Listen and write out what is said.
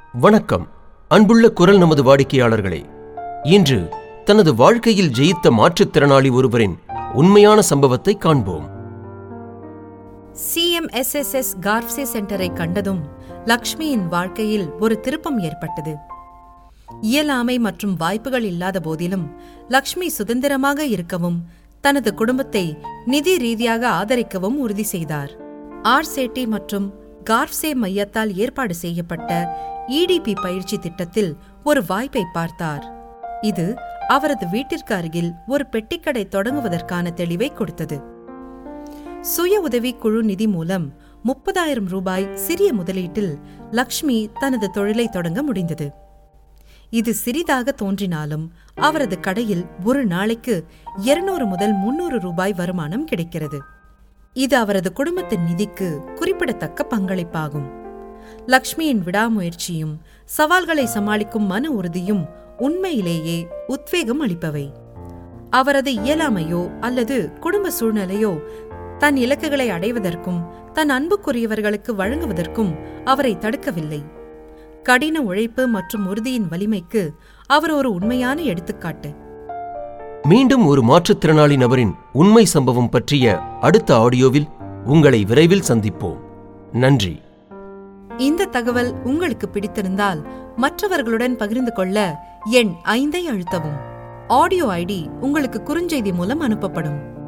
வணக்கம் அன்புள்ள குரல் நமது வாடிக்கையாளர்களே இன்று தனது வாழ்க்கையில் ஜெயித்த மாற்றுத்திறனாளி ஒருவரின் உண்மையான சம்பவத்தை காண்போம் சிஎம்எஸ்எஸ்எஸ் கார்ப்சே சென்டரை கண்டதும் லக்ஷ்மியின் வாழ்க்கையில் ஒரு திருப்பம் ஏற்பட்டது இயலாமை மற்றும் வாய்ப்புகள் இல்லாத போதிலும் லக்ஷ்மி சுதந்திரமாக இருக்கவும் தனது குடும்பத்தை நிதி ரீதியாக ஆதரிக்கவும் உறுதி செய்தார் ஆர்சேட்டி மற்றும் கார்ப்சே மையத்தால் ஏற்பாடு செய்யப்பட்ட இடிபி பயிற்சி திட்டத்தில் ஒரு வாய்ப்பை பார்த்தார் இது அவரது வீட்டிற்கு அருகில் ஒரு பெட்டிக்கடை தொடங்குவதற்கான தெளிவை கொடுத்தது சுய உதவி குழு நிதி மூலம் முப்பதாயிரம் ரூபாய் சிறிய முதலீட்டில் லக்ஷ்மி தனது தொழிலை தொடங்க முடிந்தது இது சிறிதாக தோன்றினாலும் அவரது கடையில் ஒரு நாளைக்கு இருநூறு முதல் முன்னூறு ரூபாய் வருமானம் கிடைக்கிறது இது அவரது குடும்பத்தின் நிதிக்கு குறிப்பிடத்தக்க பங்களிப்பாகும் லக்ஷ்மியின் விடாமுயற்சியும் சவால்களை சமாளிக்கும் மன உறுதியும் உண்மையிலேயே உத்வேகம் அளிப்பவை அவரது இயலாமையோ அல்லது குடும்ப சூழ்நிலையோ தன் இலக்குகளை அடைவதற்கும் தன் அன்புக்குரியவர்களுக்கு வழங்குவதற்கும் அவரை தடுக்கவில்லை கடின உழைப்பு மற்றும் உறுதியின் வலிமைக்கு அவர் ஒரு உண்மையான எடுத்துக்காட்டு மீண்டும் ஒரு மாற்றுத்திறனாளி நபரின் உண்மை சம்பவம் பற்றிய அடுத்த ஆடியோவில் உங்களை விரைவில் சந்திப்போம் நன்றி இந்த தகவல் உங்களுக்கு பிடித்திருந்தால் மற்றவர்களுடன் பகிர்ந்து கொள்ள எண் ஐந்தை அழுத்தவும் ஆடியோ ஐடி உங்களுக்கு குறுஞ்செய்தி மூலம் அனுப்பப்படும்